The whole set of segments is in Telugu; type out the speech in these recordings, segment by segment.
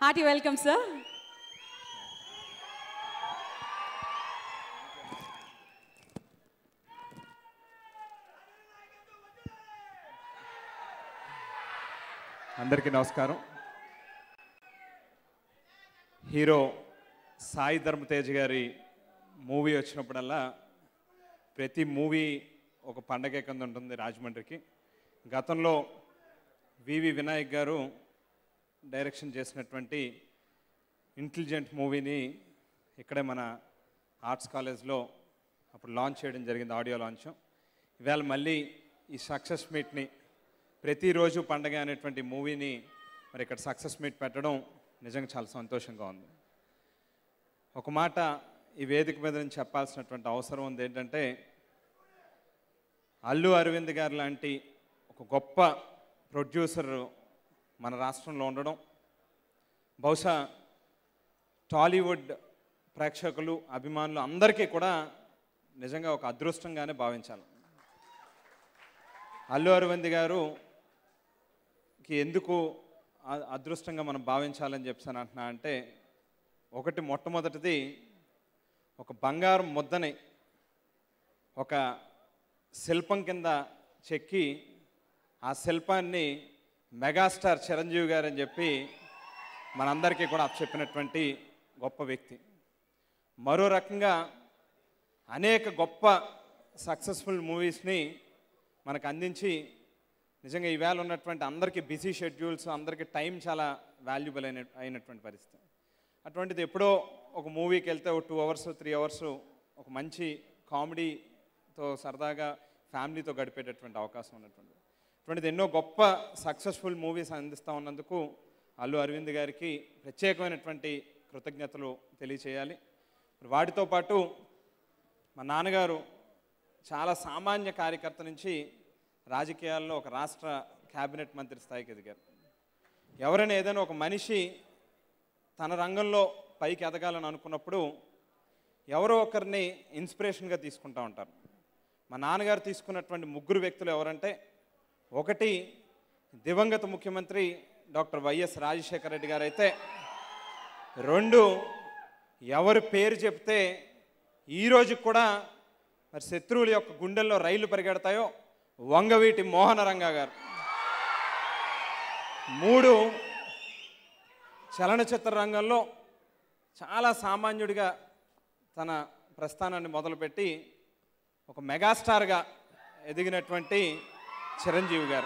హార్టీ వెల్కమ్ సార్ అందరికీ నమస్కారం హీరో సాయి ధర్మతేజ్ గారి మూవీ వచ్చినప్పుడల్లా ప్రతి మూవీ ఒక పండగ కింద ఉంటుంది రాజమండ్రికి గతంలో వివి వినాయక్ గారు డైరెక్షన్ చేసినటువంటి ఇంటెలిజెంట్ మూవీని ఇక్కడే మన ఆర్ట్స్ కాలేజ్లో అప్పుడు లాంచ్ చేయడం జరిగింది ఆడియో లాంచ్ ఇవాళ మళ్ళీ ఈ సక్సెస్ మీట్ని ప్రతిరోజు పండగ అనేటువంటి మూవీని మరి ఇక్కడ సక్సెస్ మీట్ పెట్టడం నిజంగా చాలా సంతోషంగా ఉంది ఒక మాట ఈ వేదిక మీద నుంచి చెప్పాల్సినటువంటి అవసరం ఉంది ఏంటంటే అల్లు అరవింద్ గారు లాంటి ఒక గొప్ప ప్రొడ్యూసర్ మన రాష్ట్రంలో ఉండడం బహుశా టాలీవుడ్ ప్రేక్షకులు అభిమానులు అందరికీ కూడా నిజంగా ఒక అదృష్టంగానే భావించాలి అల్లు అరవింద్ గారుకి ఎందుకు అ- అదృష్టంగా మనం భావించాలని చెప్పాను అంటున్నా అంటే ఒకటి మొట్టమొదటిది ఒక బంగారం ముద్దని ఒక శిల్పం కింద చెక్కి ఆ శిల్పాన్ని మెగాస్టార్ చిరంజీవి గారు అని చెప్పి మనందరికీ కూడా చెప్పినటువంటి గొప్ప వ్యక్తి మరో రకంగా అనేక గొప్ప సక్సెస్ఫుల్ మూవీస్ని మనకు అందించి నిజంగా ఈవేళ ఉన్నటువంటి అందరికీ బిజీ షెడ్యూల్స్ అందరికీ టైం చాలా వాల్యుబుల్ అయిన అయినటువంటి పరిస్థితి అటువంటిది ఎప్పుడో ఒక మూవీకి వెళ్తే ఒక టూ అవర్స్ త్రీ అవర్స్ ఒక మంచి కామెడీతో సరదాగా ఫ్యామిలీతో గడిపేటటువంటి అవకాశం ఉన్నటువంటి అటువంటిది ఎన్నో గొప్ప సక్సెస్ఫుల్ మూవీస్ అందిస్తూ ఉన్నందుకు అల్లు అరవింద్ గారికి ప్రత్యేకమైనటువంటి కృతజ్ఞతలు తెలియచేయాలి మరి వాటితో పాటు మా నాన్నగారు చాలా సామాన్య కార్యకర్త నుంచి రాజకీయాల్లో ఒక రాష్ట్ర క్యాబినెట్ మంత్రి స్థాయికి ఎదిగారు ఎవరైనా ఏదైనా ఒక మనిషి తన రంగంలో పైకి ఎదగాలని అనుకున్నప్పుడు ఎవరో ఒకరిని ఇన్స్పిరేషన్గా తీసుకుంటూ ఉంటారు మా నాన్నగారు తీసుకున్నటువంటి ముగ్గురు వ్యక్తులు ఎవరంటే ఒకటి దివంగత ముఖ్యమంత్రి డాక్టర్ వైఎస్ రాజశేఖర రెడ్డి గారు అయితే రెండు ఎవరి పేరు చెప్తే ఈరోజు కూడా మరి శత్రువుల యొక్క గుండెల్లో రైళ్లు పరిగెడతాయో వంగవీటి మోహన రంగా గారు మూడు చలనచిత్ర రంగంలో చాలా సామాన్యుడిగా తన ప్రస్థానాన్ని మొదలుపెట్టి ఒక మెగాస్టార్గా ఎదిగినటువంటి చిరంజీవి గారు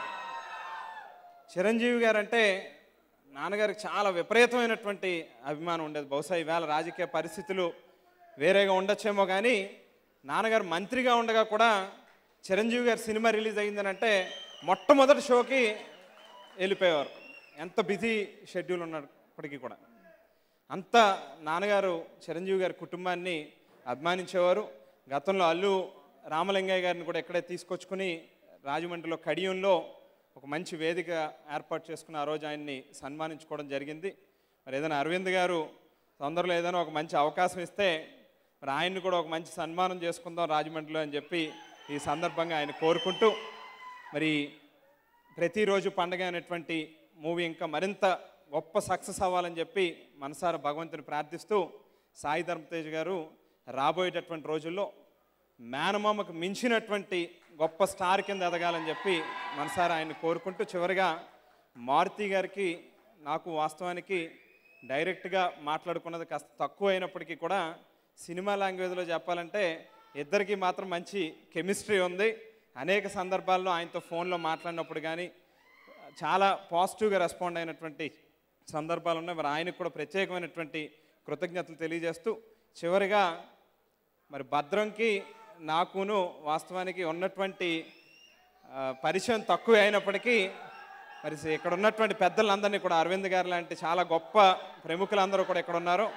చిరంజీవి గారు అంటే నాన్నగారికి చాలా విపరీతమైనటువంటి అభిమానం ఉండేది బహుశా ఈవేళ రాజకీయ పరిస్థితులు వేరేగా ఉండొచ్చేమో కానీ నాన్నగారు మంత్రిగా ఉండగా కూడా చిరంజీవి గారి సినిమా రిలీజ్ అయిందని అంటే మొట్టమొదటి షోకి వెళ్ళిపోయేవారు ఎంత బిజీ షెడ్యూల్ ఉన్నప్పటికీ కూడా అంత నాన్నగారు చిరంజీవి గారి కుటుంబాన్ని అభిమానించేవారు గతంలో అల్లు రామలింగయ్య గారిని కూడా ఎక్కడే తీసుకొచ్చుకుని రాజమండ్రిలో కడియంలో ఒక మంచి వేదిక ఏర్పాటు చేసుకుని ఆ రోజు ఆయన్ని సన్మానించుకోవడం జరిగింది మరి ఏదైనా అరవింద్ గారు తొందరలో ఏదైనా ఒక మంచి అవకాశం ఇస్తే మరి ఆయన్ని కూడా ఒక మంచి సన్మానం చేసుకుందాం రాజమండ్రిలో అని చెప్పి ఈ సందర్భంగా ఆయన కోరుకుంటూ మరి ప్రతిరోజు పండగ అనేటువంటి మూవీ ఇంకా మరింత గొప్ప సక్సెస్ అవ్వాలని చెప్పి మనసారా భగవంతుని ప్రార్థిస్తూ సాయి ధర్మతేజ్ గారు రాబోయేటటువంటి రోజుల్లో మేనమామకు మించినటువంటి గొప్ప స్టార్ కింద ఎదగాలని చెప్పి మనసారా ఆయన కోరుకుంటూ చివరిగా మారుతి గారికి నాకు వాస్తవానికి డైరెక్ట్గా మాట్లాడుకున్నది కాస్త తక్కువ అయినప్పటికీ కూడా సినిమా లాంగ్వేజ్లో చెప్పాలంటే ఇద్దరికి మాత్రం మంచి కెమిస్ట్రీ ఉంది అనేక సందర్భాల్లో ఆయనతో ఫోన్లో మాట్లాడినప్పుడు కానీ చాలా పాజిటివ్గా రెస్పాండ్ అయినటువంటి సందర్భాలు ఉన్నాయి మరి ఆయనకు కూడా ప్రత్యేకమైనటువంటి కృతజ్ఞతలు తెలియజేస్తూ చివరిగా మరి భద్రంకి నాకును వాస్తవానికి ఉన్నటువంటి ఆ, పరిచయం తక్కువ అయినప్పటికీ మరి ఇక్కడ ఉన్నటువంటి పెద్దలందరినీ కూడా అరవింద్ గారు లాంటి చాలా గొప్ప ప్రముఖులందరూ కూడా ఇక్కడ ఉన్నారు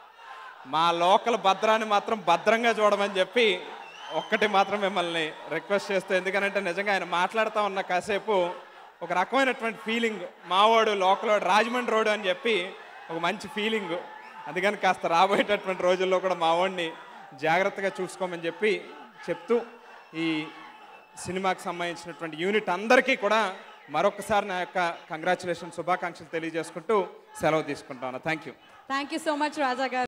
మా లోకల్ భద్రాన్ని మాత్రం భద్రంగా చూడమని చెప్పి ఒక్కటి మాత్రం మిమ్మల్ని రిక్వెస్ట్ చేస్తూ ఎందుకనంటే నిజంగా ఆయన మాట్లాడుతూ ఉన్న కాసేపు ఒక రకమైనటువంటి ఫీలింగ్ మావాడు లోకల్ వాడు రాజమండ్రి రోడ్ అని చెప్పి ఒక మంచి ఫీలింగ్ అందుకని కాస్త రాబోయేటటువంటి రోజుల్లో కూడా మావాడిని జాగ్రత్తగా చూసుకోమని చెప్పి చెప్తూ ఈ సినిమాకి సంబంధించినటువంటి యూనిట్ అందరికీ కూడా మరొకసారి నా యొక్క కంగ్రాచులేషన్ శుభాకాంక్షలు తెలియజేసుకుంటూ సెలవు తీసుకుంటాను thank you thank you so much Raja గారు